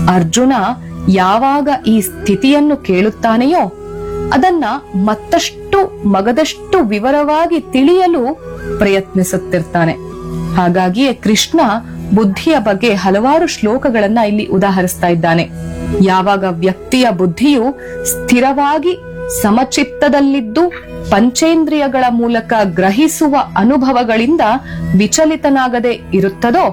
ಅರ್ಜುನ ಯಾವಾಗ ಈ ಸ್ಥಿತಿಯನ್ನು ಕೇಳುತ್ತಾನೆಯೋ ಅದನ್ನ ಮತ್ತಷ್ಟು ಮಗದಷ್ಟು ವಿವರವಾಗಿ ತಿಳಿಯಲು ಪ್ರಯತ್ನಿಸುತ್ತಿರ್ತಾನೆ ಹಾಗಾಗಿಯೇ ಕೃಷ್ಣ ಬುದ್ಧಿಯ ಬಗ್ಗೆ ಹಲವಾರು ಶ್ಲೋಕಗಳನ್ನ ಇಲ್ಲಿ ಉದಾಹರಿಸ್ತಾ ಇದ್ದಾನೆ ಯಾವಾಗ ವ್ಯಕ್ತಿಯ ಬುದ್ಧಿಯು ಸ್ಥಿರವಾಗಿ ಸಮಚಿತ್ತದಲ್ಲಿದ್ದು ಪಂಚೇಂದ್ರಿಯಗಳ ಮೂಲಕ ಗ್ರಹಿಸುವ ಅನುಭವಗಳಿಂದ ವಿಚಲಿತನಾಗದೆ ಇರುತ್ತದೋ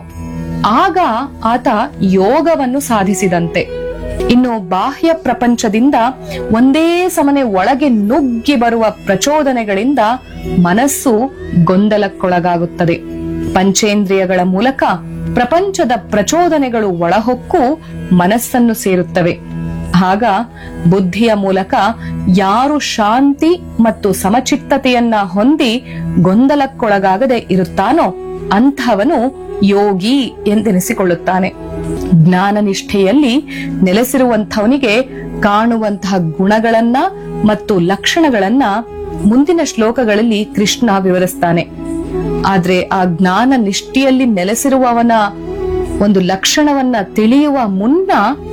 ಆಗ ಆತ ಯೋಗವನ್ನು ಸಾಧಿಸಿದಂತೆ ಇನ್ನು ಬಾಹ್ಯ ಪ್ರಪಂಚದಿಂದ ಒಂದೇ ಸಮನೆ ಒಳಗೆ ನುಗ್ಗಿ ಬರುವ ಪ್ರಚೋದನೆಗಳಿಂದ ಮನಸ್ಸು ಗೊಂದಲಕ್ಕೊಳಗಾಗುತ್ತದೆ ಪಂಚೇಂದ್ರಿಯಗಳ ಮೂಲಕ ಪ್ರಪಂಚದ ಪ್ರಚೋದನೆಗಳು ಒಳಹೊಕ್ಕು ಮನಸ್ಸನ್ನು ಸೇರುತ್ತವೆ ಆಗ ಬುದ್ಧಿಯ ಮೂಲಕ ಯಾರು ಶಾಂತಿ ಮತ್ತು ಸಮಚಿತ್ತತೆಯನ್ನ ಹೊಂದಿ ಗೊಂದಲಕ್ಕೊಳಗಾಗದೆ ಇರುತ್ತಾನೋ ಅಂಥವನು ಯೋಗಿ ಎಂದೆನಿಸಿಕೊಳ್ಳುತ್ತಾನೆ ಜ್ಞಾನ ನಿಷ್ಠೆಯಲ್ಲಿ ನೆಲೆಸಿರುವಂಥವನಿಗೆ ಕಾಣುವಂತಹ ಗುಣಗಳನ್ನ ಮತ್ತು ಲಕ್ಷಣಗಳನ್ನ ಮುಂದಿನ ಶ್ಲೋಕಗಳಲ್ಲಿ ಕೃಷ್ಣ ವಿವರಿಸ್ತಾನೆ ಆದ್ರೆ ಆ ಜ್ಞಾನ ನಿಷ್ಠೆಯಲ್ಲಿ ನೆಲೆಸಿರುವವನ ಒಂದು ಲಕ್ಷಣವನ್ನ ತಿಳಿಯುವ ಮುನ್ನ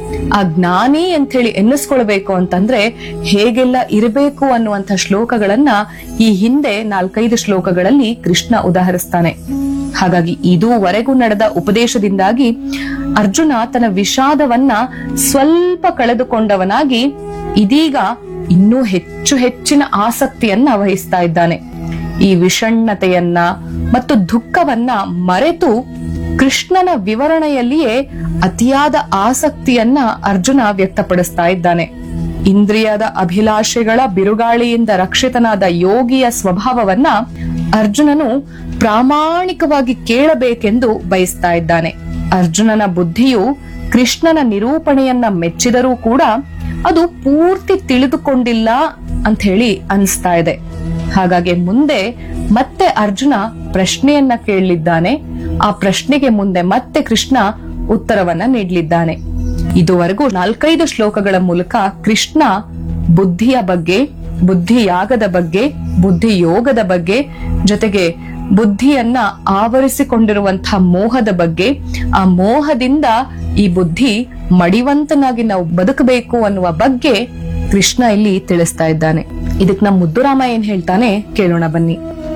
ಆ ಜ್ಞಾನಿ ಅಂತ ಹೇಳಿ ಎನ್ನಿಸ್ಕೊಳ್ಬೇಕು ಅಂತಂದ್ರೆ ಹೇಗೆಲ್ಲ ಇರಬೇಕು ಅನ್ನುವಂಥ ಶ್ಲೋಕಗಳನ್ನ ಈ ಹಿಂದೆ ನಾಲ್ಕೈದು ಶ್ಲೋಕಗಳಲ್ಲಿ ಕೃಷ್ಣ ಉದಾಹರಿಸ್ತಾನೆ ಹಾಗಾಗಿ ಇದುವರೆಗೂ ನಡೆದ ಉಪದೇಶದಿಂದಾಗಿ ಅರ್ಜುನ ತನ್ನ ವಿಷಾದವನ್ನ ಸ್ವಲ್ಪ ಕಳೆದುಕೊಂಡವನಾಗಿ ಇದೀಗ ಇನ್ನೂ ಹೆಚ್ಚು ಹೆಚ್ಚಿನ ಆಸಕ್ತಿಯನ್ನ ವಹಿಸ್ತಾ ಇದ್ದಾನೆ ಈ ವಿಷಣ್ಣತೆಯನ್ನ ಮತ್ತು ದುಃಖವನ್ನ ಮರೆತು ಕೃಷ್ಣನ ವಿವರಣೆಯಲ್ಲಿಯೇ ಅತಿಯಾದ ಆಸಕ್ತಿಯನ್ನ ಅರ್ಜುನ ವ್ಯಕ್ತಪಡಿಸ್ತಾ ಇದ್ದಾನೆ ಇಂದ್ರಿಯದ ಅಭಿಲಾಷೆಗಳ ಬಿರುಗಾಳಿಯಿಂದ ರಕ್ಷಿತನಾದ ಯೋಗಿಯ ಸ್ವಭಾವವನ್ನ ಅರ್ಜುನನು ಪ್ರಾಮಾಣಿಕವಾಗಿ ಕೇಳಬೇಕೆಂದು ಬಯಸ್ತಾ ಇದ್ದಾನೆ ಅರ್ಜುನನ ಬುದ್ಧಿಯು ಕೃಷ್ಣನ ನಿರೂಪಣೆಯನ್ನ ಮೆಚ್ಚಿದರೂ ಕೂಡ ಅದು ಪೂರ್ತಿ ತಿಳಿದುಕೊಂಡಿಲ್ಲ ಅಂತ ಹೇಳಿ ಅನಿಸ್ತಾ ಇದೆ ಹಾಗಾಗಿ ಮುಂದೆ ಮತ್ತೆ ಅರ್ಜುನ ಪ್ರಶ್ನೆಯನ್ನ ಕೇಳಲಿದ್ದಾನೆ ಆ ಪ್ರಶ್ನೆಗೆ ಮುಂದೆ ಮತ್ತೆ ಕೃಷ್ಣ ಉತ್ತರವನ್ನ ನೀಡಲಿದ್ದಾನೆ ಇದುವರೆಗೂ ನಾಲ್ಕೈದು ಶ್ಲೋಕಗಳ ಮೂಲಕ ಕೃಷ್ಣ ಬುದ್ಧಿಯ ಬಗ್ಗೆ ಬುದ್ಧಿ ಯಾಗದ ಬಗ್ಗೆ ಬುದ್ಧಿ ಯೋಗದ ಬಗ್ಗೆ ಜೊತೆಗೆ ಬುದ್ಧಿಯನ್ನ ಆವರಿಸಿಕೊಂಡಿರುವಂತಹ ಮೋಹದ ಬಗ್ಗೆ ಆ ಮೋಹದಿಂದ ಈ ಬುದ್ಧಿ ಮಡಿವಂತನಾಗಿ ನಾವು ಬದುಕಬೇಕು ಅನ್ನುವ ಬಗ್ಗೆ ಕೃಷ್ಣ ಇಲ್ಲಿ ತಿಳಿಸ್ತಾ ಇದ್ದಾನೆ ಇದಕ್ ನಮ್ಮ ಮುದ್ದುರಾಮ ಏನ್ ಹೇಳ್ತಾನೆ ಕೇಳೋಣ ಬನ್ನಿ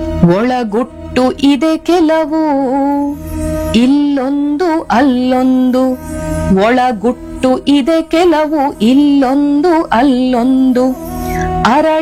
ಒಳಗುಟ್ಟು ಇದೆ ಕೆಲವು ಇಲ್ಲೊಂದು ಅಲ್ಲೊಂದು ಒಳಗುಟ್ಟು ಇದೆ ಕೆಲವು ಇಲ್ಲೊಂದು ಅಲ್ಲೊಂದು ಅರಳಿ